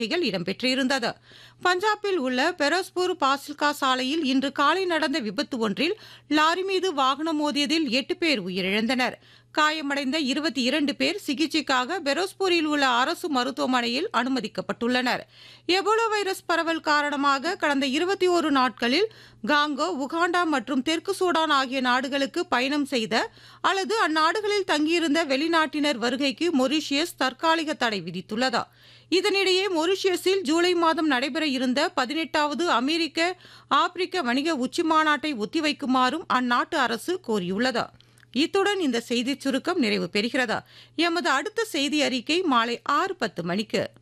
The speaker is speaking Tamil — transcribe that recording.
நிகழ்ச்சிகள் இடம்பெற்றிருந்தது பஞ்சாபில் உள்ள பெரோஸ்பூர் பாசில்கா சாலையில் இன்று காலை நடந்த விபத்து ஒன்றில் லாரி மீது வாகனம் மோதியதில் எட்டு பேர் உயிரிழந்தனர் காயமடைந்த இருபத்தி இரண்டு பேர் சிகிச்சைக்காக பெரோஸ்பூரில் உள்ள அரசு மருத்துவமனையில் அனுமதிக்கப்பட்டுள்ளனர் எபோலா வைரஸ் பரவல் காரணமாக கடந்த இருபத்தி ஒரு நாட்களில் காங்கோ உகாண்டா மற்றும் தெற்கு சூடான் ஆகிய நாடுகளுக்கு பயணம் செய்த அல்லது அந்நாடுகளில் தங்கியிருந்த வெளிநாட்டினர் வருகைக்கு மொரீஷியஸ் தற்காலிக தடை விதித்துள்ளது இதனிடையே மொரீஷியஸில் ஜூலை மாதம் நடைபெற இருந்த பதினெட்டாவது அமெரிக்க ஆப்பிரிக்க வணிக உச்சிமாநாட்டை ஒத்திவைக்குமாறும் அந்நாட்டு அரசு கோரியுள்ளது இத்துடன் இந்த செய்திச் சுருக்கம் நிறைவு பெறுகிறது எமது அடுத்த செய்தி அறிக்கை மாலை ஆறு பத்து மணிக்கு